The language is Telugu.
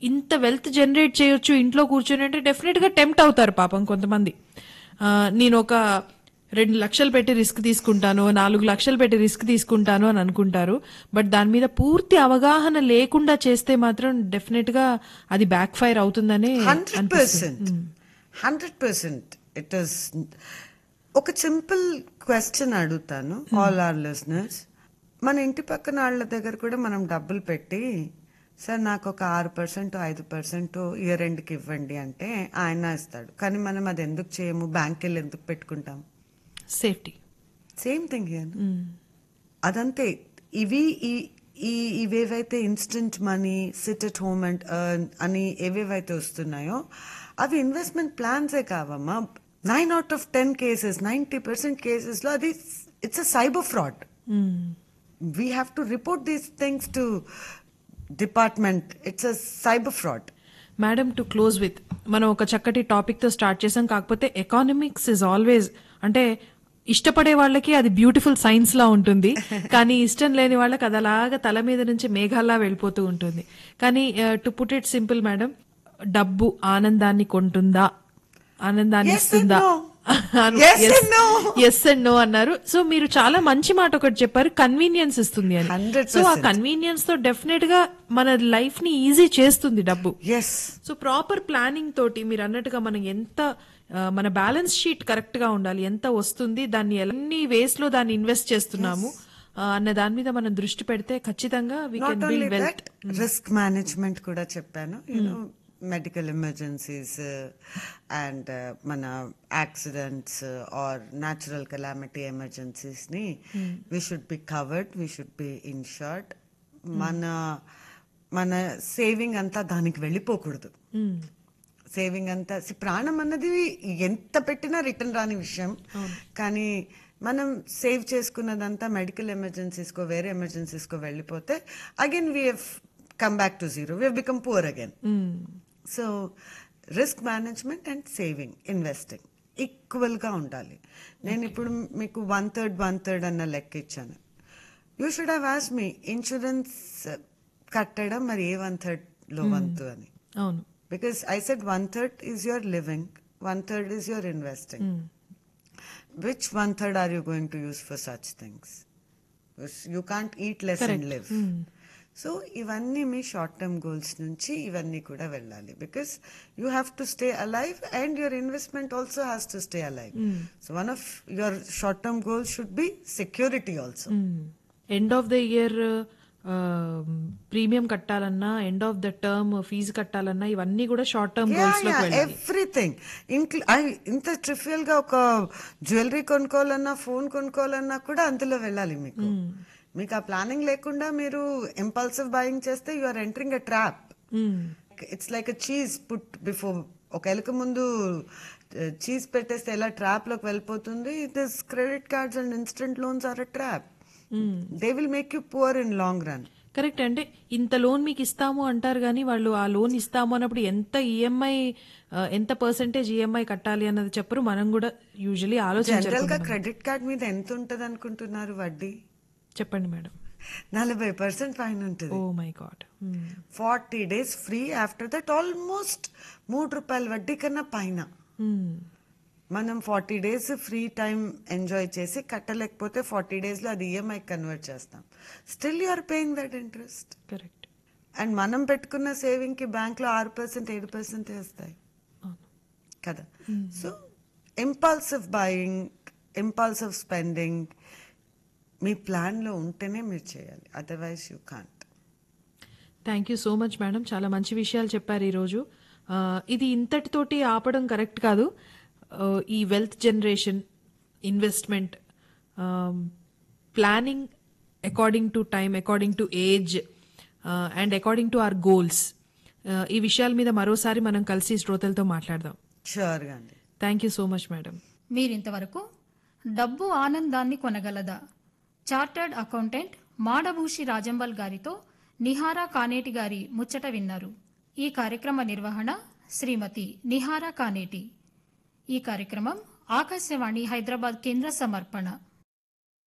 ఇంత వెల్త్ జనరేట్ చేయొచ్చు ఇంట్లో కూర్చొని అంటే డెఫినెట్ గా టెంప్ట్ అవుతారు పాపం కొంతమంది ఆ, నేను ఒక రెండు లక్షలు పెట్టి రిస్క్ తీసుకుంటాను నాలుగు లక్షలు పెట్టి రిస్క్ తీసుకుంటాను అని అనుకుంటారు బట్ దాని మీద పూర్తి అవగాహన లేకుండా చేస్తే మాత్రం డెఫినెట్ గా అది బ్యాక్ ఫైర్ అవుతుందని hundred percent hundred percent it is ఒక సింపుల్ క్వశ్చన్ అడుగుతాను ఆల్ ఆర్ లిసనర్స్ మన ఇంటి పక్కన వాళ్ళ దగ్గర కూడా మనం డబ్బులు పెట్టి సార్ నాకు ఒక ఆరు పర్సెంట్ ఐదు పర్సెంట్ ఇయర్ ఎండ్కి ఇవ్వండి అంటే ఆయన ఇస్తాడు కానీ మనం అది ఎందుకు చేయము బ్యాంక్ వెళ్ళి ఎందుకు పెట్టుకుంటాం సేఫ్టీ సేమ్ థింగ్ హియర్ అదంతే ఇవి ఈ ఈ ఇవేవైతే instant money sit at home and earn అని ఏవేవైతే వస్తున్నాయో అవి ఇన్వెస్ట్మెంట్ ప్లాన్సే కావమ్మా nine out of ten cases ninety percent కేసెస్లో అది it's a cyber fraud we have to report these things to department it's a cyber fraud madam to close with మనం ఒక చక్కటి టాపిక్ తో స్టార్ట్ చేసాం కాకపోతే ఎకానమిక్స్ ఇస్ ఆల్వేస్ అంటే ఇష్టపడే వాళ్ళకి అది బ్యూటిఫుల్ సైన్స్ లా ఉంటుంది కానీ ఇష్టం లేని వాళ్ళకి అది అలాగా తల మీద నుంచి మేఘాల్లా వెళ్ళిపోతూ ఉంటుంది కానీ to put it simple madam డబ్బు ఆనందాన్ని కొంటుందా ఆనందాన్ని Yes and ఇస్తుందా no. Yes and no. Yes and no అన్నారు సో మీరు చాలా మంచి మాట ఒకటి చెప్పారు కన్వీనియన్స్ ఇస్తుంది అని 100%. సో ఆ కన్వీనియన్స్ తో డెఫినెట్ గా మన లైఫ్ ని ఈజీ చేస్తుంది డబ్బు ఎస్ సో ప్రాపర్ ప్లానింగ్ తోటి మీరు అన్నట్టుగా మనం ఎంత ఆ, మన బ్యాలెన్స్ షీట్ కరెక్ట్ గా ఉండాలి ఎంత వస్తుంది దాన్ని ఎన్ని వేస్ లో దాన్ని ఇన్వెస్ట్ చేస్తున్నాము ఆ, అన్న దాని మీద మనం దృష్టి పెడితే ఖచ్చితంగా we can not only build wealth that risk management కూడా చెప్పాను యూనో మెడికల్ ఎమర్జెన్సీస్ అండ్ మన accidents or natural calamity emergencies ని we should be covered we should be insured మన మన సేవింగ్ అంతా దానికి వెళ్ళిపోకూడదు సేవింగ్ అంతా see, ప్రాణం అన్నది ఎంత పెట్టినా రిటర్న్ రాని విషయం కానీ మనం సేవ్ చేసుకున్నదంతా మెడికల్ ఎమర్జెన్సీస్కో వేరే ఎమర్జెన్సీస్కో వెళ్ళిపోతే again we have come back to zero we have become poor again so risk management and saving investing ఈక్వల్గా ఉండాలి నేను ఇప్పుడు మీకు వన్ థర్డ్ వన్ థర్డ్ అన్న లెక్క ఇచ్చాను యూ షుడ్ హ్యావ్ ఆస్ మీ ఇన్సూరెన్స్ కట్టడం మరి ఏ వన్ థర్డ్లో వంతు అని అవును because I said one third is your living, one third is your investing. Which one third are you going to use for such things? Because You can't eat less and live. So ఇవన్నీ మీ షార్ట్ టర్మ్ గోల్స్ నుంచి ఇవన్నీ కూడా వెళ్ళాలి because you have to stay alive and your investment also has to stay alive so one of your short term goals should be security also end of the year premium కట్టాలన్నా end of the term fees కట్టాలన్నా ఇవన్నీ కూడా షార్ట్ టర్మ్ గోల్స్ లోకి వెళ్ళాలి ఎవ్రీథింగ్ ఇంత ట్రిఫియల్ గా ఒక జ్యువెలరీ కొనుక్కోవాలన్నా ఫోన్ కొనుక్కోవాలన్నా కూడా అందులో వెళ్ళాలి మీకు మీకు ఆ ప్లానింగ్ లేకుండా మీరు ఇంపల్సివ్ బయింగ్ చేస్తే you are entering a trap it's like a cheese put before ఒక ఎలుక ముందు చీజ్ పెట్టేస్తే ఎలా ట్రాప్ లోకి వెళ్ళిపోతుంది this credit cards and instant loans are a trap they will make you poor in long run correct అంటే ఇంత లోన్ మీకు ఇస్తాము అంటారు కానీ వాళ్ళు ఆ లోన్ ఇస్తాము అన్నప్పుడు ఎంత ఈఎంఐ ఎంత పర్సెంటేజ్ ఈఎంఐ కట్టాలి అన్నది చెప్పరు మనం కూడా యూజువలీ ఆలోచించారు జనరల్ గా క్రెడిట్ కార్డ్ మీద ఎంత ఉంటది అనుకుంటున్నారు వడ్డీ చెప్పండి మేడం నలభై పర్సెంట్ పైన ఓ ఉంటుంది my god forty days free after that almost మూడు రూపాయల వడ్డీ కన్నా పైన మనం forty days free time enjoy చేసి కట్టలేకపోతే ఫార్టీ డేస్లో అది ఈఎంఐ కన్వర్ట్ చేస్తాం still you are paying that interest correct and మనం పెట్టుకున్న సేవింగ్కి బ్యాంక్లో ఆరు పర్సెంట్ ఏడు పర్సెంట్ వేస్తాయి కదా so impulsive buying impulsive spending మీ ప్లాన్లో ఉంటేనే మీరు చేయాలి otherwise you can't thank you so much madam చాలా మంచి విషయాలు చెప్పారు ఈరోజు ఆ, ఇది ఇంతటితోటి ఆపడం కరెక్ట్ కాదు ఆ, ఈ wealth generation investment planning according to time according to age and according to our goals ఈ విషయాల మీద మరోసారి మనం కలిసి శ్రోతలతో మాట్లాడదాం షూర్గా అండి thank you so much madam మీరింతవరకు డబ్బు ఆనందాన్ని కొనగలదా చార్టర్డ్ అకౌంటెంట్ మాడభూషి రాజంబల్ గారితో నిహారా కానేటి గారి ముచ్చట విన్నారు ఈ కార్యక్రమ నిర్వహణ శ్రీమతి నిహారా కానేటి ఈ కార్యక్రమం ఆకాశవాణి హైదరాబాద్ కేంద్ర సమర్పణ